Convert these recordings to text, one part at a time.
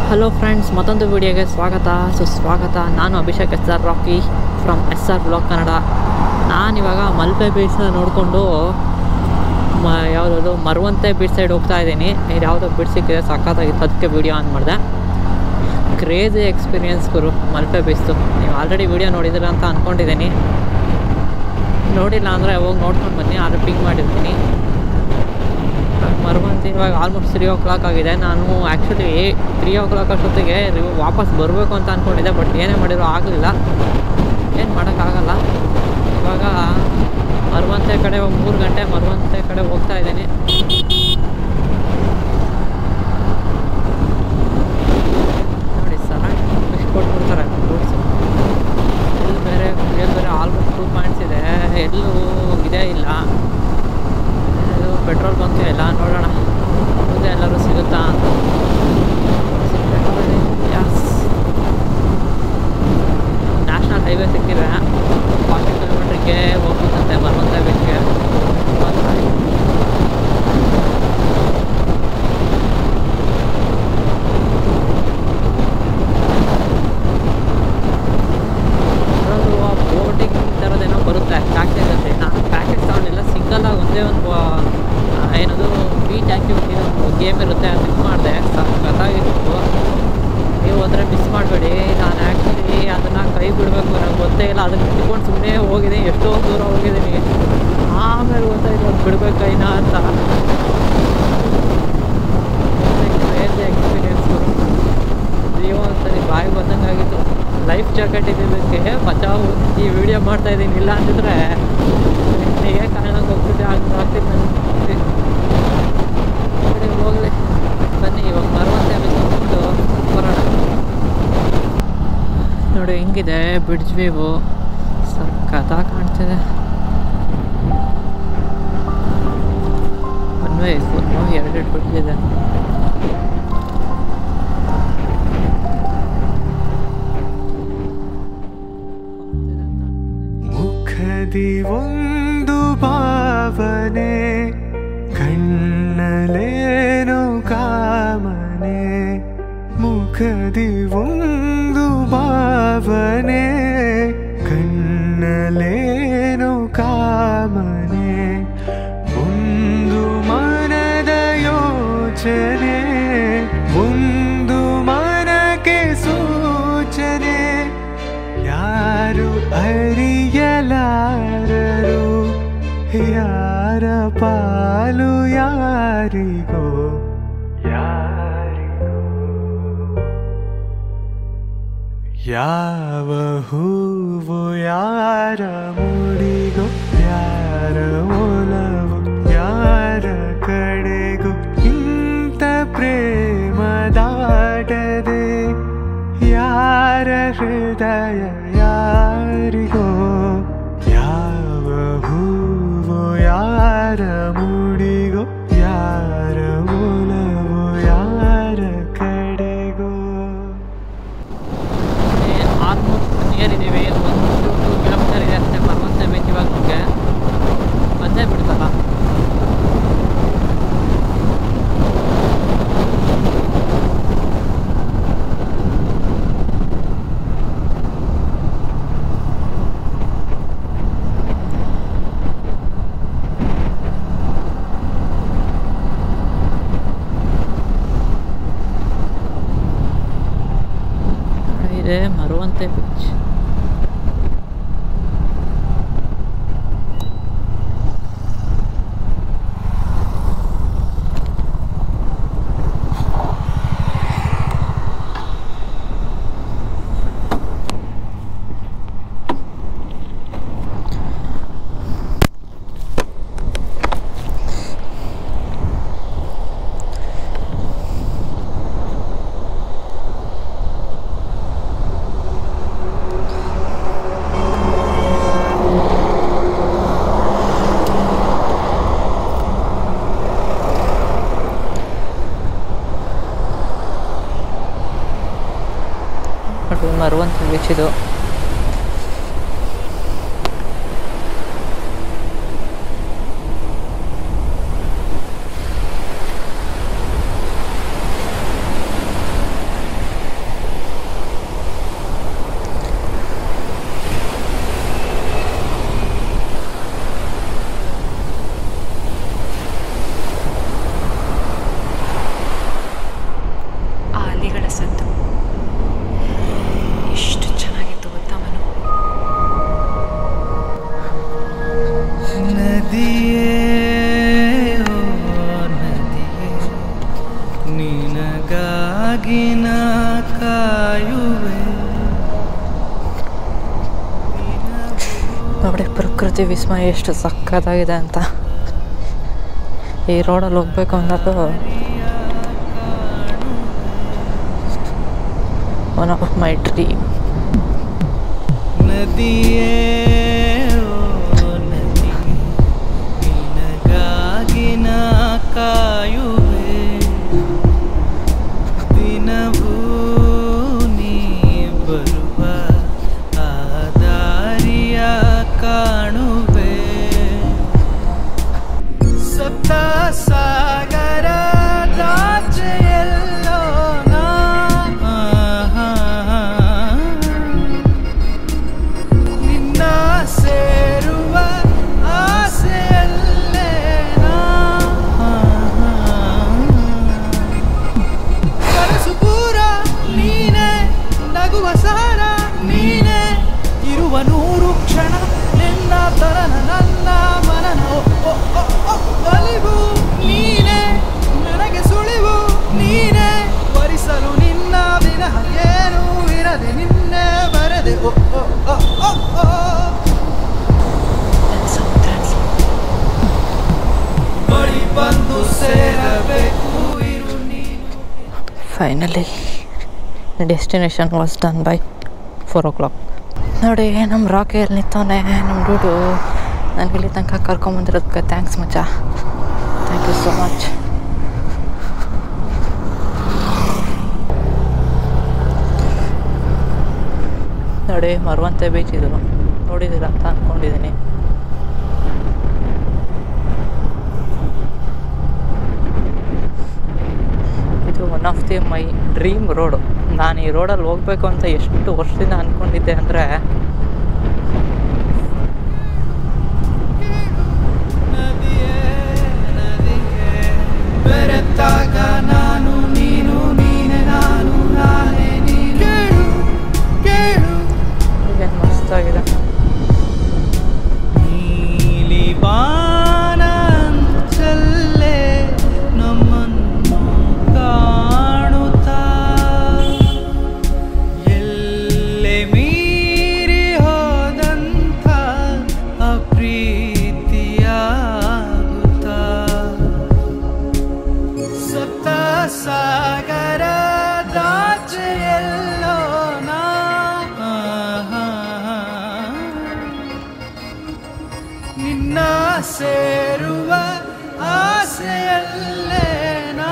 Hello friends ಮತ್ತೊಂದು ವಿಡಿಯೋಗೆ ಸ್ವಾಗತ ಸುಸ್ವಾಗತ ನಾನು Abhishek S R Rocky from S R blog Kannada ನಾನಿವಾಗ ಮಲ್ಪೆ ಬೀಚ್ನ ನೋಡಿಕೊಂಡು ಮ ಯಾವುದದು ಮರವಂತೆ ಬೀಚ್ ಸೈಡ್ ಹೋಗ್ತಾ ಇದ್ದೀನಿ ಇದು ಯಾವುದೋ ಬೀಚ್ ಸಿಕ್ಕಿದೆ ಸಖತ್ತಾಗಿತ್ತು ಅದಕ್ಕೆ ವೀಡಿಯೋ ಆನ್ ಮಾಡಿದೆ ಕ್ರೇಜಿ ಎಕ್ಸ್ಪೀರಿಯನ್ಸ್ ಗುರು ಮಲ್ಪೆ ಬೀಚ್ದು ನೀವು ಆಲ್ರೆಡಿ ವೀಡಿಯೋ ನೋಡಿದ್ದೀರ ಅಂತ ಅಂದ್ಕೊಂಡಿದ್ದೀನಿ ನೋಡಿಲ್ಲ ಅಂದರೆ ಹೋಗಿ ನೋಡ್ಕೊಂಡು ಬನ್ನಿ ಆದ್ರೆ ಪಿಂಗ್ ಮಾಡಿರ್ತೀನಿ ಮರುವಂತಿ ಇವಾಗ ಆಲ್ಮೋಸ್ಟ್ ತ್ರೀ ಓ ಕ್ಲಾಕ್ ಆಗಿದೆ ನಾನು ಆ್ಯಕ್ಚುಲಿ ತ್ರೀ ಓ ಕ್ಲಾಕ್ ಅಷ್ಟೊತ್ತಿಗೆ ರಿವ್ ವಾಪಸ್ ಬರಬೇಕು ಅಂತ ಅಂದ್ಕೊಂಡಿದ್ದೆ ಬಟ್ ಏನೇ ಮಾಡಿರೋ ಆಗಲಿಲ್ಲ ಏನು ಮಾಡೋಕ್ಕಾಗಲ್ಲ ಇವಾಗ ಮರುವಂತೆ ಕಡೆ ಮೂರು ಗಂಟೆ ಮರುವಂತೆ ಕಡೆ ಹೋಗ್ತಾ ಇದ್ದೀನಿ ನೋಡಿ ಸರಾಗಿ ಎಷ್ಟು ಕೊಟ್ಬಿಡ್ತಾರೆ ಫ್ರೂಟ್ಸು ಎಲ್ಲಿ ಬೇರೆ ಎಲ್ಲಿ ಬೇರೆ ಆಲ್ಮೋಸ್ಟ್ ಟೂ ಪಾಯಿಂಟ್ಸ್ ಇದೆ ಎಲ್ಲೂ ಇದೇ ಇಲ್ಲ ಇದು ಪೆಟ್ರೋಲ್ ಬಂಕ್ ಇಲ್ಲ ನೋಡೋಣ ಮುಂದೆ ಎಲ್ಲರೂ ಸಿಗುತ್ತಾ ಅಂತ ಯಸ್ ನ್ಯಾಷನಲ್ ಹೈವೇ ಸಿಕ್ಕಿದೆ ಫಾರ್ಟಿ ಕಿಲೋಮೀಟ್ರಿಗೆ ಹೋಗ್ಬೇಕಂತೆ ಬರುವಂಥ ಬೀಚ್ಗೆ ಅದರಲ್ಲೂ ಆ ಬೋಟಿಂಗ್ ಥರದ್ದೇನೋ ಬರುತ್ತೆ ಪ್ಯಾಕೇಜ್ ಅಂತ ನಾನು ಪ್ಯಾಕೇಜ್ ತಗೊಂಡಿಲ್ಲ ಸಿಂಗಲ್ಲಾಗಿ ಒಂದೇ ಒಂದು ಆ, ಏನದು ಬೀಚ್ ಆ್ಯಕ್ಟಿವಿಟಿ ಒಂದು ಗೇಮ್ ಇರುತ್ತೆ ಅದು ಮಿಸ್ ಮಾಡಿದೆ ಸಖತ್ತಾಗಿತ್ತು ನೀವು ಹೋದರೆ ಮಿಸ್ ಮಾಡಬೇಡಿ ನಾನು ಆ್ಯಕ್ಚುಲಿ ಅದನ್ನು ಕೈ ಬಿಡಬೇಕು ನನಗೆ ಗೊತ್ತೇ ಇಲ್ಲ ಅದನ್ನು ಹಿಡ್ಕೊಂಡು ಸುಮ್ಮನೆ ಹೋಗಿದ್ದೀನಿ ಎಷ್ಟೋ ದೂರ ಹೋಗಿದ್ದೀನಿ ಆಮೇಲೆ ಗೊತ್ತಾಯ್ತು ಅದು ಬಿಡ್ಬೇಕು ಕೈನ ಅಂತ ಎಕ್ಸ್ಪೀರಿಯನ್ಸ್ ಜೀವ ಒಂದ್ಸರಿ ಬಾಯಿ ಬಂದಂಗೆ ಆಗಿತ್ತು ಲೈಫ್ ಜಾಕೆಟ್ ಇದ್ದಿದ್ದಕ್ಕೆ ಬಚಾವು ಈ ವಿಡಿಯೋ ಮಾಡ್ತಾ ಇದ್ದೀನಿ ಇಲ್ಲ ಅಂತಿದ್ರೆ ಹೇಗೆ ಕಾರಣಕ್ಕೆ ಹೋಗ್ತಿದ್ದೆ ಆಗ ಆಗ್ತಿತ್ತು ನನಗೆ ಬಿಡಿ ಹೋಗಲಿ ಬನ್ನಿ ಇವಾಗ ಮರುವಂತೆ ಬಿಟ್ಟು ಬರೋಣ ನೋಡಿ ಹೆಂಗಿದೆ ಬ್ರಿಡ್ಜ್ ವ್ಯೂ ಸಖತ್ತಾಗಿ ಕಾಣ್ತಿದೆ ಒನ್ ವೇ ಎರಡೆರಡು ಬ್ರಿಡ್ಜ್ ಇದೆ ಮುಖದಿ ಒಂದು ಭಾವನೆ ಕಣ್ಣಲೇನು ಕಾಮನೆ ಮುಖದಿ ಒಂದು ಭಾವನೆ ಕಣ್ಣಲೇನು ಕಾಮನೆ ಒಂದು ಮನದ ಯೋಚನೆ ಒಂದು ಮನಕ್ಕೆ ಸೂಚನೆ ಯಾರು ಅರಿಯಲಾರರು ಯಾರ ಪಾಲು ಯಾರಿಗೋ ಯಾರಿಗೋ ಯಾವ ಹೂವು ಯಾರ ಮುಡಿಗೋ ಯಾರ ಒಲವು ಯಾರ ಕಡೆಗೂ ಇಂಥ ಪ್ರೇಮ ದಾಟದೆ ಯಾರ ಹೃದಯ ಯಾರಿಗೋ ಯಾವ ಹೂವು ಯಾರ ಮುಡಿಗೋ ಯಾರ ಒಲವು ಯಾರ ಕಡೆಗೋ ಆಲ್ಮೋಸ್ಟ್ ನಿಯರ್ ಇದ್ದೀವಿ ಒಂದು ಟು ಕಿಲೋಮೀಟರ್ ಇದೆ ಅಷ್ಟೇ ಮರುವಂತೆ ಬೀಚ್ ಇವಾಗ ನಮಗೆ ಬಂದೇ ಬಿಡ್ತಲ್ಲ ಇದೆ ಮರುವಂತೆ ಬೀಚ್ ಅದು ಮರುವಂತೆ ಬೀಚ್ ಇದು ನಿನಗಾಗಿನ ಕಾಯುವೆ ನೋಡಿ ಪ್ರಕೃತಿ ವಿಸ್ಮಯ ಎಷ್ಟು ಸಕ್ಕತ್ತಾಗಿದೆ ಅಂತ ಈ ರೋಡಲ್ಲಿ ಹೋಗ್ಬೇಕು ಅನ್ನೋದು ಒನ್ ಆಫ್ ಮೈ ಡ್ರೀಮ್ ನದಿಯೇ ಓ ನದಿ ನಿನಗಾಗಿನ ಕಾಯುವೆ ದಿನವೂ ನೀ ಬರುವ ಆ ದಾರಿಯ ಕಾಣುವೆ ಸಪ್ತ ಸಾಗರ ದಾಚೆಯಲ್ಲೋ ನಾ ನಿನ್ನ ಸೇರುವ ಆಸೆಯಲ್ಲೇ ನಾ ಕನಸು ಪೂರ ನೀನೆ ನಗುವ ಸಾರ ನೀನೆ ಇರುವ ನೂರು ಕ್ಷಣ ನಿನ್ನ ತರನ ನನ್ನ ಮನನ ಓ, ಓ, ಓ, ಓ, ಒಲಿವು ನೀನೆ ನನಗೆ ಸುಳಿವು ನೀನೆ ವರಿಸಲು ನಿನ್ನ ವಿನಃ ಏನೂ ಇರದೆ ನಿನ್ನೆ ಬರದೆ ಓ ಓ, ಓ, ಓ, ಓ. ಬಳಿ ಬಂದು ಸೇರಬೇಕು ಇರು ನೀನು finally destination was done by four o'clock ನೋಡಿ ನಮ್ಮ ರಾಕಿಯಲ್ಲಿ ನಿಂತವನೆ ನಮ್ಮ ಡೂಡು ನನಗೆ ಇಲ್ಲಿ ತನಕ ಕರ್ಕೊಂಬಂದಿರೋದಕ್ಕೆ ಥ್ಯಾಂಕ್ಸ್ ಮಚ್ಚ ಥ್ಯಾಂಕ್ ಯು ಸೋ ಮಚ್ ನೋಡಿ ಮರುವಂತೆ ಬೀಚ್ ಇದು ನೋಡಿದ್ದೀರಾ ಅಂತ ಅಂದ್ಕೊಂಡಿದ್ದೀನಿ ಇದು one of the my dream road ನಾನು ಈ ರೋಡಲ್ಲಿ ಹೋಗ್ಬೇಕು ಅಂತ ಎಷ್ಟು ವರ್ಷದಿಂದ ಅಂದ್ಕೊಂಡಿದ್ದೆ ಅಂದರೆ ನದಿಯೇ ನದಿಗೆ ಬೆರೆತಾಗ ನಾನು ನೀನು ನೀನೆ ನಾನು ನಾನೇ ನೀನು ಕೇಳು ಕೇಳು ಏನು ಮಸ್ತಾಗಿದೆ ನೀಲಿ ಬಾನಂಚಲ್ಲೇ ನಮ್ಮನ್ನು ಕಾಣುತ್ತಾ ಎಲ್ಲೆ ಮೀರಿ ಹೋದಂಥ ಅಪ್ರೀತಿಯಾಗುತ್ತಾ ಸಪ್ತ ಸಾಗರ ದಾಚೆಯಲ್ಲೋ ನಾ ನಿನ್ನ ಸೇರುವ ಆಸೆಯಲ್ಲೇ ನಾ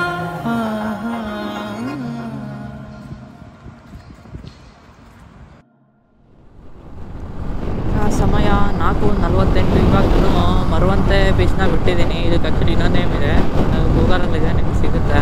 ಆ ಸಮಯ ನಾಲ್ಕು ನಲ್ವತ್ತೆಂಟು ಇವಾಗ ನಾನು ಮರುವಂತೆ ಬೀಚ್ನ ಬಿಟ್ಟಿದ್ದೀನಿ ಇದಕ್ಕೆ ಆ್ಯಕ್ಚುಲಿ ಇನ್ನೊಂದು ನೇಮ್ ಇದೆ ಗೂಗಲಲ್ಲಿದೆ ನಿಮ್ಗೆ ಸಿಗುತ್ತೆ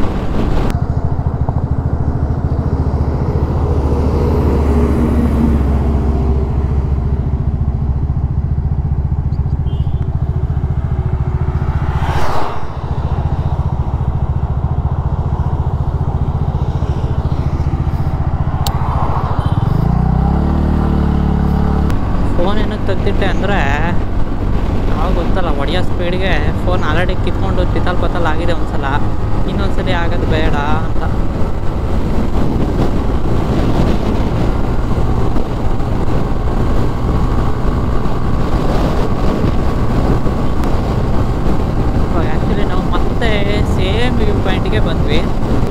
ಫೋನ್ ಏನಕ್ಕೆ ತೆಗ್ದಿಟ್ಟೆ ಅಂದರೆ ನಾವು ಗೊತ್ತಲ್ಲ ಒಡೆಯೋ ಸ್ಪೀಡ್ಗೆ ಫೋನ್ ಆಲ್ರೆಡಿ ಕಿತ್ಕೊಂಡು ಚಿತ್ತಲ್ ಪತ್ತಲ್ ಆಗಿದೆ ಒಂದ್ಸಲ ಇನ್ನೊಂದ್ಸಲಿ ಆಗೋದು ಬೇಡ ಅಂತ ಆ್ಯಕ್ಚುಲಿ ನಾವು ಮತ್ತೆ ಸೇಮ್ ವ್ಯೂ ಪಾಯಿಂಟ್ಗೆ ಬಂದ್ವಿ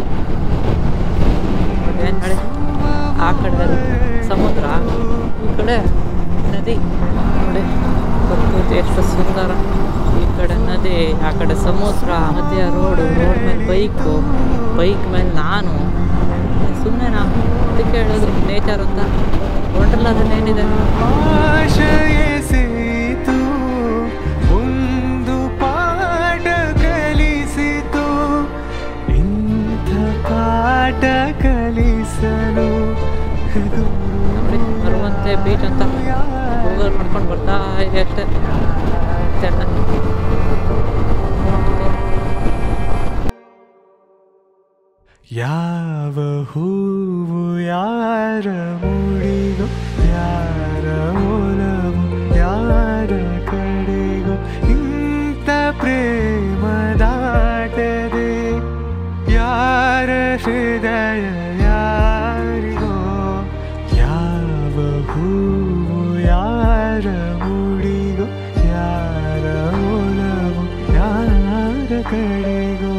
ಏನು ಹೇಳಿ ಆ ಕಡೆ ಸಮುದ್ರ ಈ ಕಡೆ ನದಿ ನೋಡಿ ಪ್ರಕೃತಿ ಎಷ್ಟು ಸುಂದರ ಈ ಕಡೆ ನದಿ ಆ ಕಡೆ ಸಮುದ್ರ ಮಧ್ಯ ರೋಡು ರೋಡ್ ಮೇಲೆ ಬೈಕು ಬೈಕ್ ಮೇಲೆ ನಾನು ಸುಮ್ಮನೆ ನಾ ಅದಕ್ಕೆ ಹೇಳಿದ್ರು ನೇಚರ್ ಅಂತ ಒಂಡ್ರಲ್ಲದೇನಿದೆ ಆಶಯ ಸೇತು ಒಂದು ಪಾಠ ಕಲಿಸಿತು ಇಂಥ ಪಾಠ ಕಲಿಸಲು ನೋಡಿ ಬರುವಂತೆ ಬೀಚ್ ಅಂತ ಗೂಗಲ್ ಮಾಡ್ಕೊಂಡು ಬರ್ತಾ ಇದೆ ಅಷ್ಟೇ ಚೆನ್ನ ಯಾವ ಹೂವು ಯಾರ ಮುಡಿಗೋ ಯಾರ ಒಲವು ಯಾರ ಕಡೆಗೋ ಇಂಥ ಪ್ರೇಮ ದಾಟದೆ ಯಾರ ಹೃದಯ ಯಾರಿಗೋ ಯಾವ ಹೂವು ಯಾರ ಮುಡಿಗೋ ಯಾರ ಒಲವು ಯಾರ ಕಡೆಗೋ